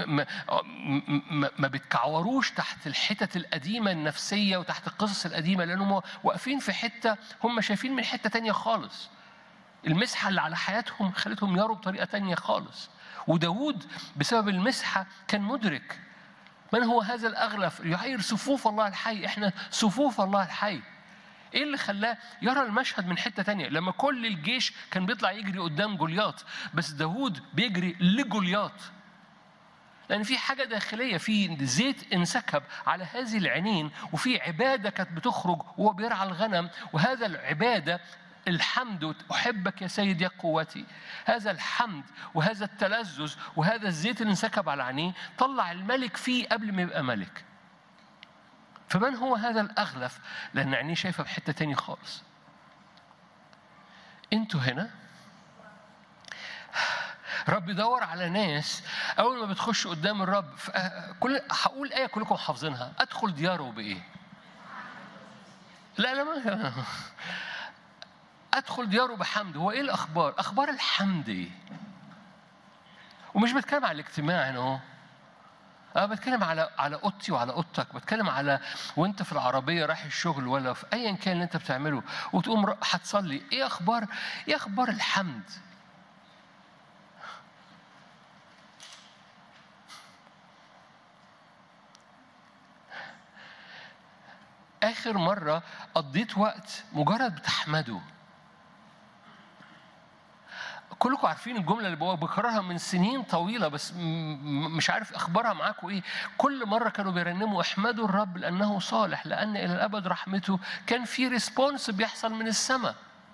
ما, ما, ما بتكعوروش تحت الحتت القديمة النفسية وتحت القصص القديمة لأنهم واقفين في حتة هم شايفين من حتة تانية خالص المسحة اللي على حياتهم خلتهم يروا بطريقة تانية خالص وداود بسبب المسحة كان مدرك من هو هذا الأغلف يعير صفوف الله الحي إحنا صفوف الله الحي ايه اللي خلاه يرى المشهد من حته تانية لما كل الجيش كان بيطلع يجري قدام جولياط بس داوود بيجري لجولياط لان في حاجه داخليه في زيت انسكب على هذه العينين وفي عباده كانت بتخرج وهو بيرعى الغنم وهذا العباده الحمد احبك يا سيد يا قوتي هذا الحمد وهذا التلذذ وهذا الزيت اللي انسكب على عينيه طلع الملك فيه قبل ما يبقى ملك فمن هو هذا الأغلف؟ لأن عينيه شايفة بحتة تاني خالص. أنتوا هنا رب يدور على ناس أول ما بتخش قدام الرب كل هقول آية كلكم حافظينها أدخل دياره بإيه؟ لا لا ما أدخل دياره بحمد هو إيه الأخبار؟ أخبار الحمد إيه؟ ومش بتكلم على الاجتماع هنا أهو أنا بتكلم على على أوضتي وعلى أوضتك، بتكلم على وأنت في العربية رايح الشغل ولا في أيا كان اللي أنت بتعمله وتقوم هتصلي، إيه أخبار إيه أخبار الحمد؟ آخر مرة قضيت وقت مجرد بتحمده كلكم عارفين الجمله اللي بكررها من سنين طويله بس مش عارف اخبارها معاكم ايه كل مره كانوا بيرنموا احمدوا الرب لانه صالح لان الى الابد رحمته كان في ريسبونس بيحصل من السماء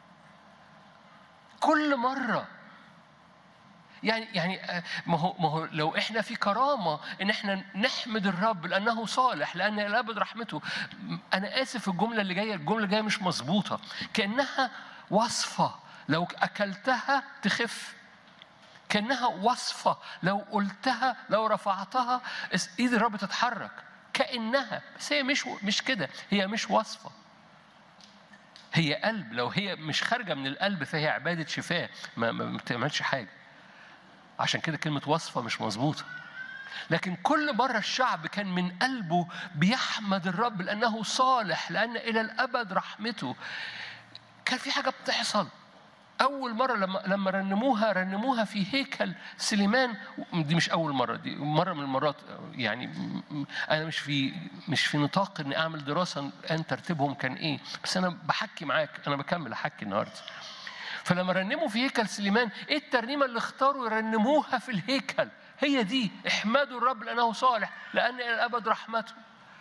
كل مره يعني يعني ما هو ما هو لو احنا في كرامه ان احنا نحمد الرب لانه صالح لان الى الابد رحمته انا اسف الجمله اللي جايه الجمله اللي جايه مش مظبوطه كانها وصفه لو أكلتها تخف كأنها وصفة لو قلتها لو رفعتها إيد الرب تتحرك كأنها بس هي مش مش كده هي مش وصفة هي قلب لو هي مش خارجة من القلب فهي عبادة شفاء ما, ما بتعملش حاجة عشان كده كلمة وصفة مش مظبوطة لكن كل مرة الشعب كان من قلبه بيحمد الرب لأنه صالح لأن إلى الأبد رحمته كان في حاجة بتحصل أول مرة لما لما رنموها رنموها في هيكل سليمان دي مش أول مرة دي مرة من المرات يعني أنا مش في مش في نطاق إني أعمل دراسة أن ترتيبهم كان إيه بس أنا بحكي معاك أنا بكمل أحكي النهاردة فلما رنموا في هيكل سليمان إيه الترنيمة اللي اختاروا يرنموها في الهيكل هي دي احمدوا الرب لأنه صالح لأن إلى الأبد رحمته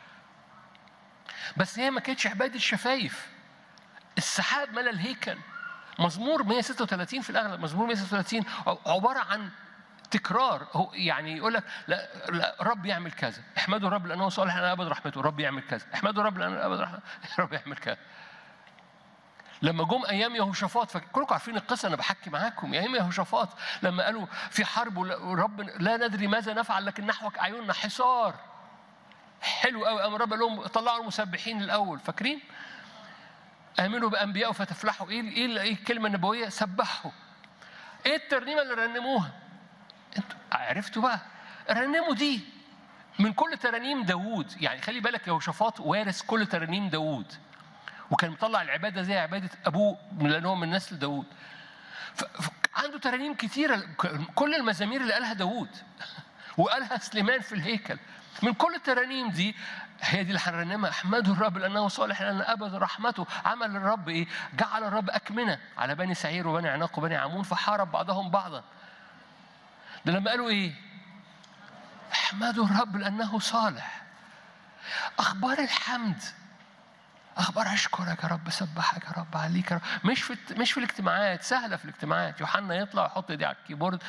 بس هي ما كانتش عبادة شفايف السحاب ملا الهيكل مزمور 136 في الاغلب مزمور 136 عباره عن تكرار هو يعني يقول لك لا, لا رب يعمل كذا احمدوا الرب لانه صالح لان ابد رحمته رب يعمل كذا احمدوا الرب لانه ابد رحمته رب يعمل كذا لما جم ايام يهوشافاط كلكم عارفين القصه انا بحكي معاكم ايام يهوشافاط لما قالوا في حرب ورب لا ندري ماذا نفعل لكن نحوك اعيننا حصار حلو قوي قام الرب قال لهم طلعوا المسبحين الاول فاكرين؟ امنوا بانبيائه فتفلحوا ايه ايه الكلمه النبويه سبحوا ايه الترنيمه اللي رنموها انتوا عرفتوا بقى رنموا دي من كل ترانيم داوود يعني خلي بالك يهوشافاط وارث كل ترانيم داوود وكان مطلع العباده زي عباده ابوه لان هو من نسل داوود عنده ترانيم كتيره كل المزامير اللي قالها داوود وقالها سليمان في الهيكل من كل الترانيم دي هي دي اللي هنرنمها احمدوا الرب لانه صالح لان ابد رحمته عمل الرب ايه؟ جعل الرب اكمنه على بني سعير وبني عناق وبني عمون فحارب بعضهم بعضا. ده لما قالوا ايه؟ احمدوا الرب لانه صالح. اخبار الحمد اخبار اشكرك يا رب سبحك يا رب عليك يا رب مش في مش في الاجتماعات سهله في الاجتماعات يوحنا يطلع يحط ايديه على الكيبورد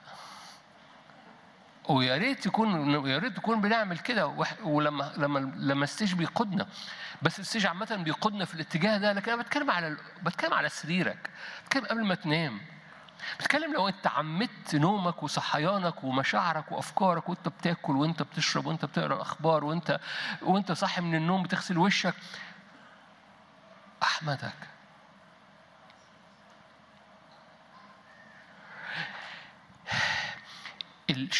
ويا ريت تكون يا ريت تكون بنعمل كده ولما لما لما الستيج بيقودنا بس الستيج عامة بيقودنا في الاتجاه ده لكن انا بتكلم على بتكلم على سريرك بتكلم قبل ما تنام بتكلم لو انت عمدت نومك وصحيانك ومشاعرك وافكارك وانت بتاكل وانت بتشرب وانت بتقرا الاخبار وانت وانت صاحي من النوم بتغسل وشك احمدك